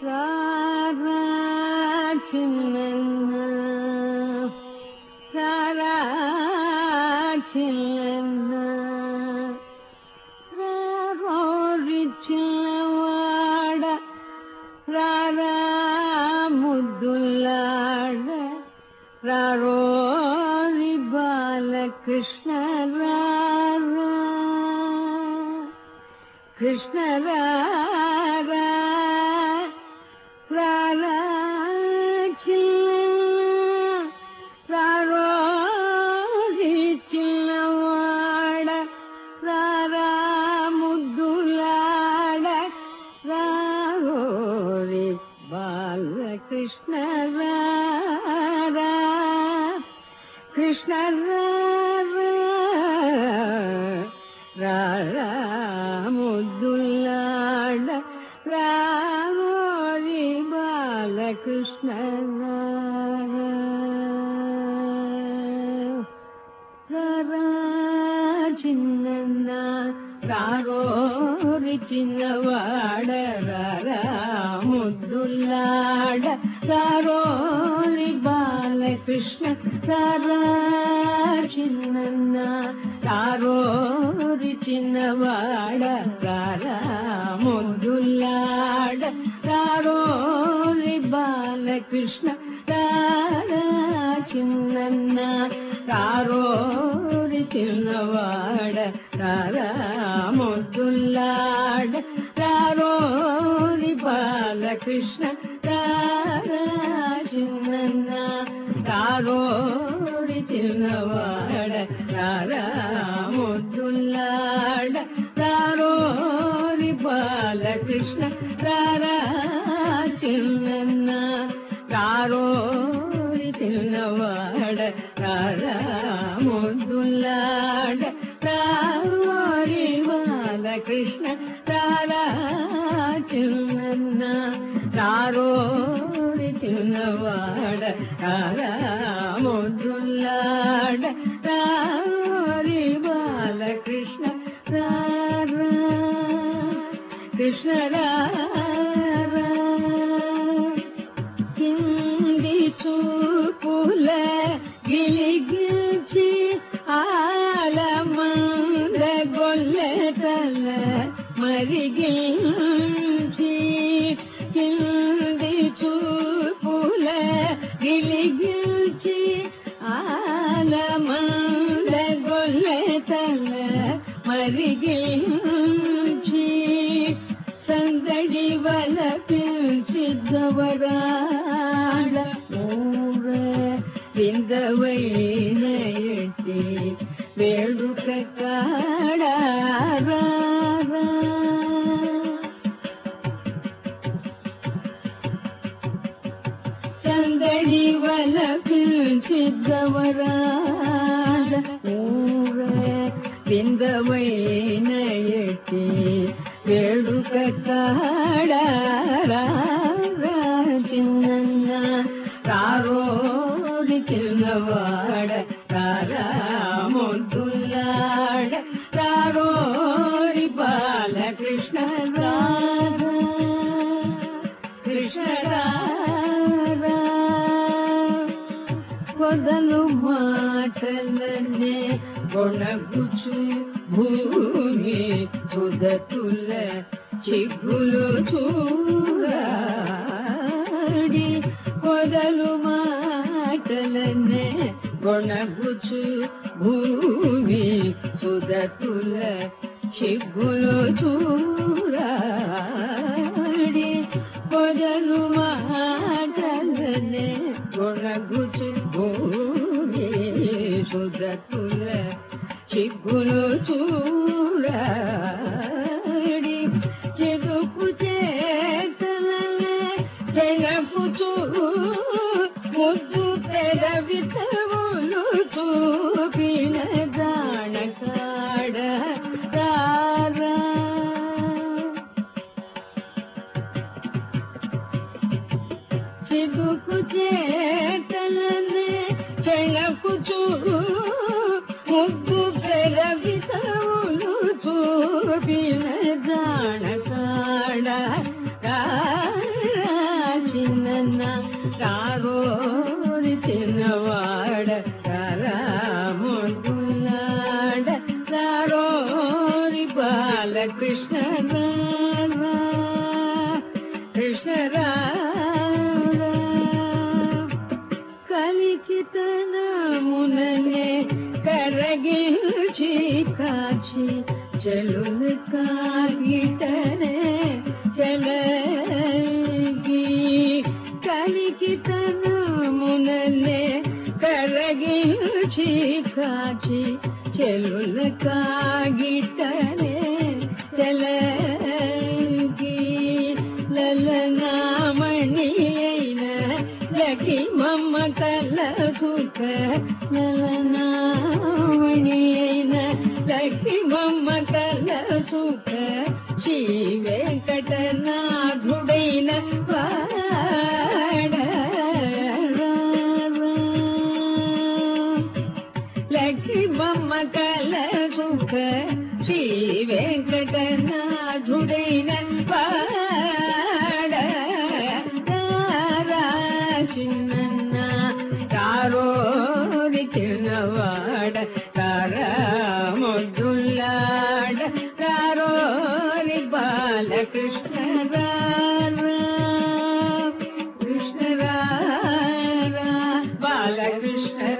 రారా చిన్న రారా చిన్న రారోరి చిన్నవాడ రారా ముద్దులాడ రారోరి బాలకృష్ణ రారా కృష్ణ రారా రారా చిన్న రారోరి చిన్నవాడ రారా ముద్దులాడ రారోరి బాలకృష్ణ రారా కృష్ణ రారా ముద్దులాడ రామోరి బాలకృష్ణ రారా చిన్న రారోరి చిన్నవాడ రారా ముద్దులాడ రారోరి బాలకృష్ణ రారా చిన్న రారోరి చిన్నవాడ రారా ముద్దులాడ రారోరి బాలకృష్ణ రారా చిన్న రారోరి చిన్నవాడ రారా ముద్దులాడ రారోరి బాలకృష్ణ రారా చిన్న రారోరి చిన్నవాడ రారా ముద్దులాడ రారోరి బాలకృష్ణ రారా చిన్న రారోరి చిన్నవాడ రారా ముద్దులాడ రారోరి బాలకృష్ణ రారా చిన్న రారోరి చిన్నవాడ రారా ముద్దులాడ రారోరి బాలకృష్ణ రారా కృష్ణ రారా కింది చూపుల గిలిగిల్చి ఆలమంద గొల్లెటల మరిగిల్చి కింది చూపుల గిలిగిల్చి ఆలమంద గొల్లెటల మరిగిల్చి సందడి వల పిలిచిద్దవరాడ ఊర విందవైన ఎట్టి వేడుక కాడారా సందడి వల పిలిచిద్దవరాడ ఊర విందవైన ఎట్టి వేడుక కాడారా చిన్న రారోడి చిన్నవాడ రారా ముద్దులాడ రారోడి బాలకృష్ణ రాధా కృష్ణ రారా పొదలు మాటలనే గొణగుచు భూమి సుదతుల చిగ్గులు చూడాడి పొదలు మాటలనే గొణగుచు భూమి సుదతుల చిగ్గులు చూడాడి పొదలు మాటలనే గొణగుచు భూమి సుదతుల చిగ్గులు చూడాడి చెదుపు చేతలనే చెనపుచు ముద్దు పెరవితవులు చూపిన జానకాడ రారా చిగుకు చేతలనే చెణకుచు ముద్దు పెరవితవులు చూపిన జానకాడ రారా రారోరి చిన్నవాడ రాములాడ రారోరి బాలకృష్ణ రారా, కృష్ణ రారా. కలికితనముననే కరగిల్చి కాచి చెలును కాగిటనే చలగి కలికితనముననే కరగిల్చి కాచి చెలుల కాగిటనే చలగి లలనామణి అయిన లకి మమ్మ కల సుఖ లలనామణి అయిన లకి మమ్మ కల సుఖ శ్రీ వెంకటనాథుడైన వాడ లక్ష్మి బొమ్మ కల సుఖ శ్రీ వెంకటనాథుడైన పాడ తారా చిన్న తారోరి చిన్నవాడ తారా మొద్దులాడ తారోరి బాలకృష్ణ రారా కృష్ణ రారా బాలకృష్ణ